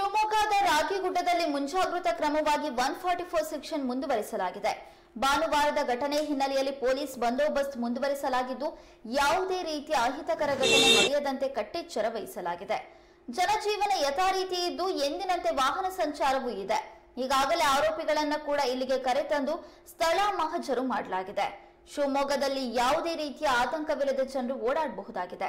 ಶಿವಮೊಗ್ಗದ ರಾಗಿಗುಡ್ಡದಲ್ಲಿ ಮುಂಜಾಗೃತಾ ಕ್ರಮವಾಗಿ ಒನ್ ಫಾರ್ಟಿ ಫೋರ್ ಸೆಕ್ಷನ್ ಮುಂದುವರಿಸಲಾಗಿದೆ ಭಾನುವಾರದ ಘಟನೆ ಹಿನ್ನೆಲೆಯಲ್ಲಿ ಪೊಲೀಸ್ ಬಂದೋಬಸ್ತ್ ಮುಂದುವರಿಸಲಾಗಿದ್ದು ಯಾವುದೇ ರೀತಿಯ ಅಹಿತಕರ ಘಟನೆ ನಡೆಯದಂತೆ ಕಟ್ಟೆಚ್ಚರ ವಹಿಸಲಾಗಿದೆ ಜನಜೀವನ ಯಥಾರೀತಿ ಇದ್ದು ಎಂದಿನಂತೆ ವಾಹನ ಸಂಚಾರವೂ ಇದೆ ಈಗಾಗಲೇ ಆರೋಪಿಗಳನ್ನ ಕೂಡ ಇಲ್ಲಿಗೆ ಕರೆತಂದು ಸ್ಥಳ ಮಹಜರು ಮಾಡಲಾಗಿದೆ ಶಿವಮೊಗ್ಗದಲ್ಲಿ ಯಾವುದೇ ರೀತಿಯ ಆತಂಕವಿಲ್ಲದ ಜನರು ಓಡಾಡಬಹುದಾಗಿದೆ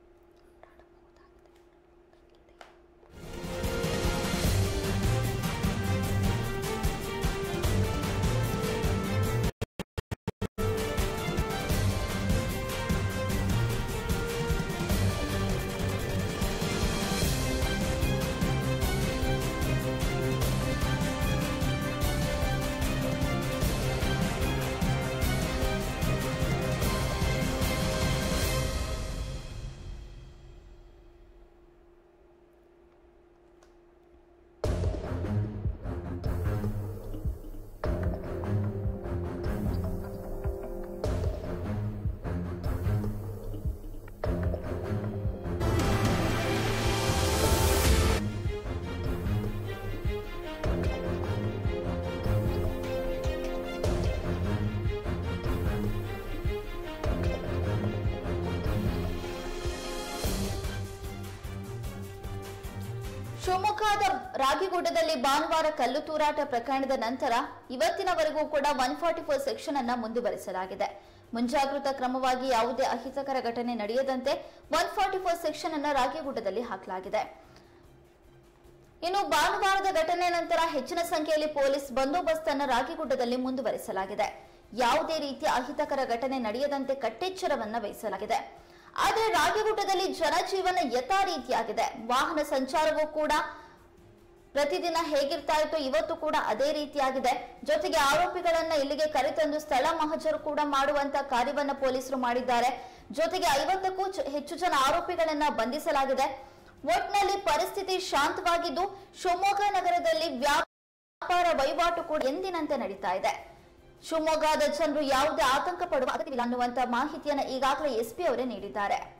ಶಿವಮೊಗ್ಗದ ರಾಗಿಗುಡ್ಡದಲ್ಲಿ ಭಾನುವಾರ ಕಲ್ಲು ತೂರಾಟ ಪ್ರಕರಣದ ನಂತರ ಇವತ್ತಿನವರೆಗೂ ಕೂಡ ಒನ್ ಫಾರ್ಟಿ ಫೋರ್ ಸೆಕ್ಷನ್ ಅನ್ನ ಮುಂದುವರಿಸಲಾಗಿದೆ ಮುಂಜಾಗೃತಾ ಕ್ರಮವಾಗಿ ಯಾವುದೇ ಅಹಿತಕರ ಘಟನೆ ನಡೆಯದಂತೆ ಒನ್ ಫಾರ್ಟಿ ಫೋರ್ ಸೆಕ್ಷನ್ ಅನ್ನ ರಾಗಿಗುಡ್ಡದಲ್ಲಿ ಹಾಕಲಾಗಿದೆ ಇನ್ನು ಭಾನುವಾರದ ಘಟನೆ ನಂತರ ಹೆಚ್ಚಿನ ಸಂಖ್ಯೆಯಲ್ಲಿ ಪೊಲೀಸ್ ಬಂದೋಬಸ್ತ್ ಅನ್ನು ರಾಗಿಗುಡ್ಡದಲ್ಲಿ ಮುಂದುವರಿಸಲಾಗಿದೆ ಯಾವುದೇ ರೀತಿಯ ಅಹಿತಕರ ಘಟನೆ ನಡೆಯದಂತೆ ಕಟ್ಟೆಚ್ಚರವನ್ನ ವಹಿಸಲಾಗಿದೆ ಆದರೆ ರಾಗಿಗುಡ್ಡದಲ್ಲಿ ಜನಜೀವನ ಯಥಾ ರೀತಿಯಾಗಿದೆ ವಾಹನ ಸಂಚಾರವೂ ಕೂಡ ಪ್ರತಿದಿನ ಹೇಗಿರ್ತಾ ಇತ್ತು ಇವತ್ತು ಕೂಡ ಅದೇ ರೀತಿಯಾಗಿದೆ ಜೊತೆಗೆ ಆರೋಪಿಗಳನ್ನ ಇಲ್ಲಿಗೆ ಕರೆತಂದು ಸ್ಥಳ ಮಹಜರು ಕೂಡ ಮಾಡುವಂತ ಕಾರ್ಯವನ್ನ ಪೊಲೀಸರು ಮಾಡಿದ್ದಾರೆ ಜೊತೆಗೆ ಐವತ್ತಕ್ಕೂ ಚ- ಹೆಚ್ಚು ಜನ ಆರೋಪಿಗಳನ್ನ ಬಂಧಿಸಲಾಗಿದೆ ಒಟ್ನಲ್ಲಿ ಪರಿಸ್ಥಿತಿ ಶಾಂತವಾಗಿದ್ದು ಶಿವಮೊಗ್ಗ ನಗರದಲ್ಲಿ ವ್ಯಾಪಾರ ವಹಿವಾಟು ಕೂಡ ಎಂದಿನಂತೆ ನಡೀತಾ ಇದೆ ಶಿವಮೊಗ್ಗದ ಜನರು ಯಾವುದೇ ಆತಂಕ ಪಡುವ ಅಗತ್ಯವಿಲ್ಲ ಅನ್ನುವಂತ ಮಾಹಿತಿಯನ್ನ ಈಗಾಗಲೇ ಎಸ್ಪಿ ಅವರೇ ನೀಡಿದ್ದಾರೆ